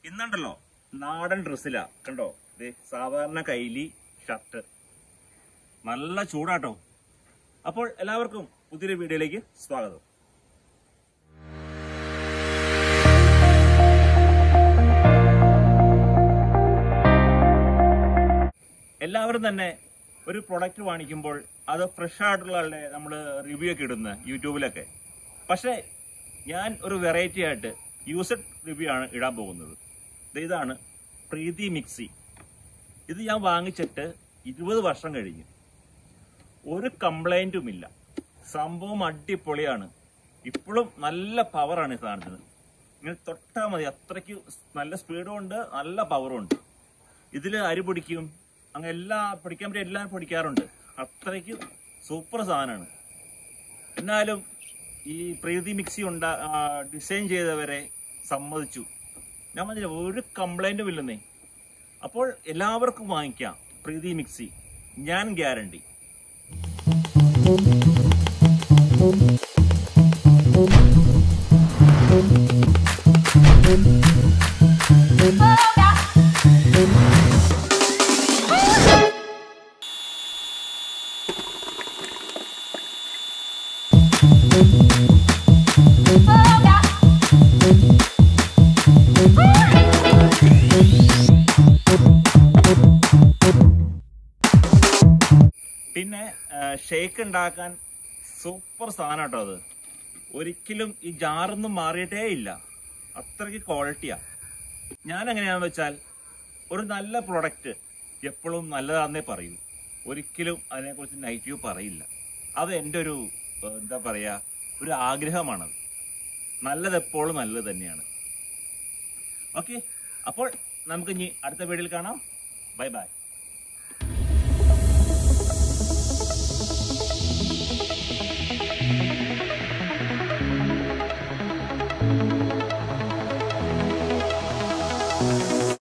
ഇന്നുണ്ടല്ലോ നാടൻ ഡ്രസ്സിലാ കണ്ടോ ദേ സാധാരണ കൈലി ഷർട്ട് നല്ല ചൂടാട്ടോ അപ്പോൾ എല്ലാവർക്കും പുതിയൊരു വീഡിയോയിലേക്ക് സ്വാഗതം എല്ലാവരും തന്നെ ഒരു പ്രൊഡക്റ്റ് വാങ്ങിക്കുമ്പോൾ അത് ഫ്രഷ് ആയിട്ടുള്ള നമ്മൾ റിവ്യൂ ഒക്കെ ഇടുന്ന യൂട്യൂബിലൊക്കെ പക്ഷേ ഞാൻ ഒരു വെറൈറ്റി ആയിട്ട് യൂസഡ് റിവ്യൂ ആണ് ഇടാൻ പോകുന്നത് ദേ ഇതാണ് പ്രീതി മിക്സി ഇത് ഞാൻ വാങ്ങിച്ചിട്ട് ഇരുപത് വർഷം കഴിഞ്ഞു ഒരു കംപ്ലൈന്റും ഇല്ല സംഭവം അടിപൊളിയാണ് ഇപ്പോഴും നല്ല പവറാണ് ഈ സാധനത്തിന് ഇങ്ങനെ തൊട്ടാൽ മതി അത്രയ്ക്ക് നല്ല സ്പീഡും ഉണ്ട് നല്ല പവറും ഉണ്ട് ഇതിൽ അരി പൊടിക്കും അങ്ങനെ എല്ലാ പൊടിക്കാൻ പറ്റിയ എല്ലാം പൊടിക്കാറുണ്ട് അത്രയ്ക്ക് സൂപ്പർ സാധനമാണ് എന്നാലും ഈ പ്രീതി മിക്സി ഉണ്ടാ ഡിസൈൻ ചെയ്തവരെ സമ്മതിച്ചു ഞാൻ പറഞ്ഞില്ല ഒരു കംപ്ലൈന്റും ഇല്ലെന്നേ അപ്പോൾ എല്ലാവർക്കും വാങ്ങിക്കാം പ്രീതി മിക്സി ഞാൻ ഗ്യാരണ്ടി പിന്നെ ഷേക്ക് ഉണ്ടാക്കാൻ സൂപ്പർ സാധനം കേട്ടോ അത് ഒരിക്കലും ഈ ജാറൊന്നും മാറിയിട്ടേ ഇല്ല അത്രയ്ക്ക് ക്വാളിറ്റിയാ ഞാൻ എങ്ങനെയാണെന്ന് വെച്ചാൽ ഒരു നല്ല പ്രൊഡക്റ്റ് എപ്പോഴും നല്ലതാണെന്നേ പറയൂ ഒരിക്കലും അതിനെക്കുറിച്ച് നെഗറ്റീവ് പറയില്ല അത് എൻ്റെ ഒരു ഏഹ്, എന്താ പറയുക ഒരു ആഗ്രഹമാണത് നല്ലത് എപ്പോഴും നല്ലത് തന്നെയാണ് ഓക്കെ അപ്പോൾ നമുക്ക് ഇനി അടുത്ത വീഡിയോയിൽ കാണാം ബൈ ബൈ